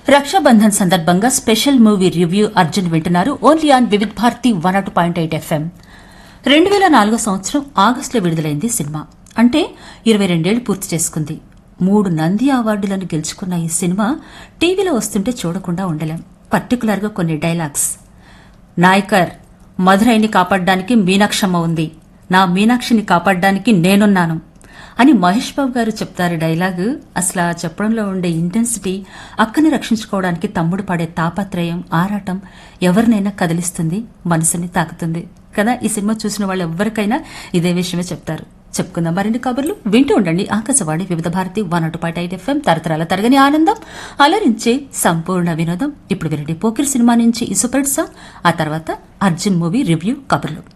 రక్షాబంధన్ సందర్భంగా special movie review Arjun వింటున్నారు only on Vividh Bharati one ought point eight FM రెండు వేల నాలుగో సంవత్సరం ఆగస్టులో విడుదలైంది సినిమా అంటే ఇరవై రెండేళ్లు పూర్తి చేసుకుంది మూడు నంది అవార్డులను గెలుచుకున్న ఈ సినిమా టీవీలో వస్తుంటే చూడకుండా ఉండలేం పర్టికులర్గా కొన్ని డైలాగ్స్ నాయకర్ మధురైని కాపాడడానికి మీనాక్షమ్మ ఉంది నా మీనాక్షిని కాపాడడానికి నేనున్నాను అని మహేష్ బాబు గారు చెప్తారు డైలాగు అసలు ఆ చెప్పడంలో ఉండే ఇంటెన్సిటీ అక్కని రక్షించుకోవడానికి తమ్ముడు పడే తాపత్రయం ఆరాటం ఎవరినైనా కదిలిస్తుంది మనసుని తాకుతుంది కదా ఈ సినిమా చూసిన వాళ్ళు ఎవరికైనా ఇదే విషయమే చెప్తారు చెప్పుకుందాం మరిన్ని కబుర్లు వింటూ ఉండండి Akashvani Vividh Bharati one ought point eight FM తరతరాల తరగని ఆనందం అలరించే సంపూర్ణ వినోదం ఇప్పుడు వినండి పోకిరి సినిమా నుంచి ఈ సూపర్ హిట్ సాంగ్ ఆ తర్వాత అర్జున్ మూవీ రివ్యూ కబుర్లు